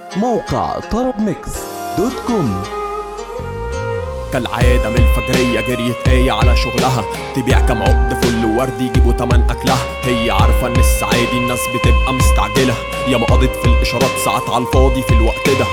موقع طرب ميكس دوت كوم كالعادة من الفجرية جريت آية على شغلها تبيع كام عقد فل وورد يجيبوا تمن أكلها هي عارفة إن الساعة دي الناس بتبقى مستعجلة يا ما قضت في الإشارات ساعات على الفاضي في الوقت ده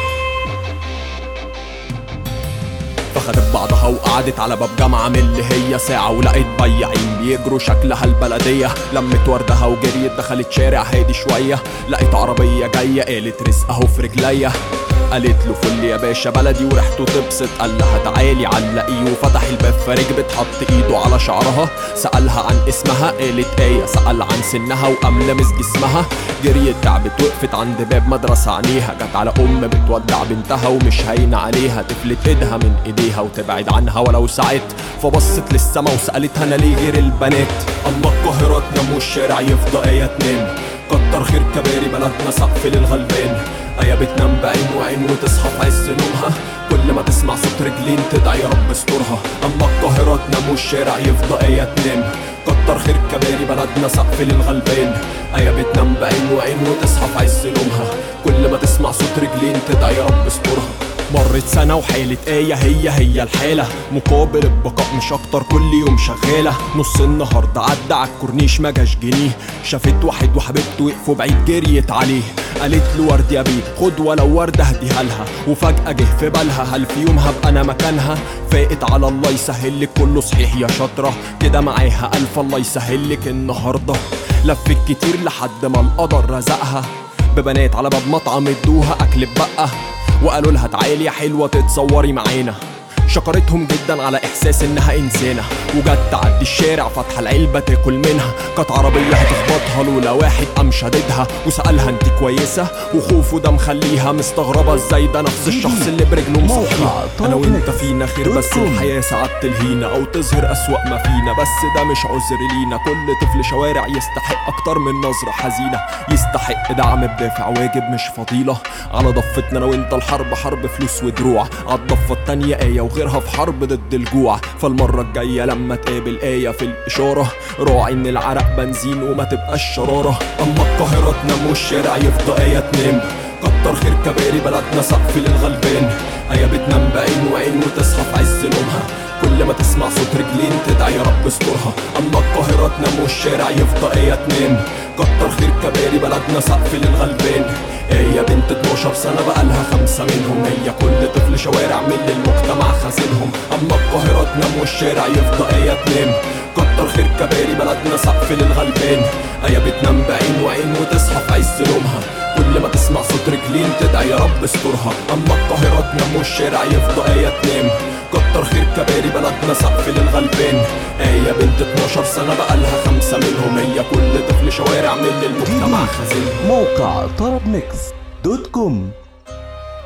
فخدت بعضها وقعدت على باب جامعة من اللي هي ساعة ولقيت بياعين بيجروا شكلها البلدية لمت وردها وجريت دخلت شارع هادي شوية لقيت عربية جاية قالت رزق اهو في رجليا قالت له فل يا باشا بلدي وريحته تبسط قال لها تعالي علقيه وفتح الباب فركبت حط ايده على شعرها سألها عن اسمها قالت ايه سأل عن سنها وقام لمس جسمها جريت تعبت وقفت عند باب مدرسة عينيها جت على ام بتودع بنتها ومش هاينة عليها تفلت ايدها من ايديها وتبعد عنها ولو ساعت فبصت للسما وسألتها انا ليه غير البنات اما القاهرة تنام والشارع يفضى ايه تنام كتر خير كباري بلدنا سقف للغلبان ايا بتنام بعين وعين وتصحى في عز نومها كل ما تسمع صوت رجلين تدعي يا رب استرها اما القاهرة تنام والشارع يفضى ايا تنام كتر خير كباري بلدنا سقف للغلبان ايا بتنام بعين وعين وتصحى في عز نومها كل ما تسمع صوت رجلين تدعي يا رب استرها مرت سنة وحالة آية هي هي الحالة مقابل البقاء مش أكتر كل يوم شغالة نص النهار ده عدى على الكورنيش ما جاش جنيه شافت واحد وحبيبته وقفوا بعيد جريت عليه قالت له ورد يا بيه خد ولو وردة اهديها لها وفجأة جه في بالها هل في يوم هبقى أنا مكانها فاقت على الله يسهل لك كله صحيح يا شاطرة كده معاها ألف الله يسهل لك النهاردة لفت كتير لحد ما القدر رزقها ببنات على باب مطعم ادوها أكل بقى وقالوا لها تعالي يا حلوة تتصوري معانا شكرتهم جدا على احساس انها انسانه وجت تعدي الشارع فاتحه العلبه تاكل منها كانت عربيه هتخبطها لولا واحد قام شاددها وسالها انت كويسه وخوفه ده مخليها مستغربه ازاي ده نفس الشخص اللي برجله مصحيها انا وانت فينا خير بس الحياه ساعات تلهينا او تظهر اسوأ ما فينا بس ده مش عذر لينا كل طفل شوارع يستحق اكتر من نظره حزينه يستحق دعم بدافع واجب مش فضيله على ضفتنا انا وانت الحرب حرب فلوس ودروع على الضفه التانيه ايه وغيرها في حرب ضد الجوع فالمره الجايه لما تقابل ايه في الاشاره راعي ان العرق بنزين وما تبقاش شراره اما القاهره تنام والشارع يفضى ايه تنام كتر خير كباري بلدنا سقف للغلبان ايه بتنام بعين وعين وتصحى في عز نومها كل ما تسمع صوت رجلين تدعي يا رب استرها اما القاهرة تنام والشارع يفضى ايه تنام كتر خير كباري بلدنا سقف للغلبان ايه بنت 12 سنة بقالها خمسة منهم هي كل طفل شوارع من المجتمع خازنهم اما القاهرة تنام والشارع يفضى ايه تنام كتر خير كباري بلدنا سقف للغلبان ايه بتنام بعين وعين وتصحى في عز نومها كل ما تسمع صوت رجلين تدعي يا رب استرها اما القاهرة تنام والشارع يفضى ايه تنام كتر خير كباري بلدنا سقف للغلبان ايه بنت 12 سنة بقالها خمسة منهم هي كل طفل شوارع من المجتمع خازنهم موقع طرب ميكس دوت كوم